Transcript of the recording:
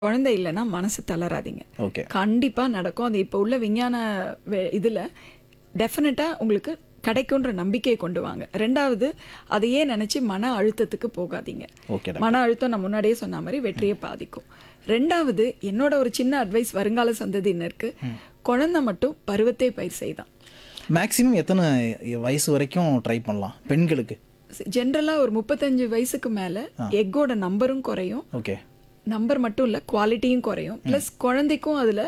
குழந்தை இல்லைன்னா மனசு தளராதீங்க ஓகே கண்டிப்பா நடக்கும் அது இப்போ உள்ள விஞ்ஞான வே- இதுல டெஃபினட்டா உங்களுக்கு கிடைக்குன்ற நம்பிக்கையை கொண்டு வாங்க ரெண்டாவது அதையே நினைச்சு மன அழுத்தத்துக்கு போகாதீங்க ஓகே மன அழுத்தம் நான் முன்னாடியே சொன்ன மாதிரி வெற்றியை பாதிக்கும் ரெண்டாவது என்னோட ஒரு சின்ன அட்வைஸ் வருங்கால சந்ததியினருக்கு குழந்தை மட்டும் பருவத்தை பயிர் செய்தான் மேக்ஸிமம் எத்தனை வயசு வரைக்கும் ட்ரை பண்ணலாம் பெண்களுக்கு ஜென்ரலா ஒரு முப்பத்தஞ்சு வயசுக்கு மேல எக்கோட நம்பரும் குறையும் ஓகே நம்பர் மட்டும் இல்ல குவாலிட்டியும் குறையும் ப்ளஸ் குழந்தைக்கும் அதுல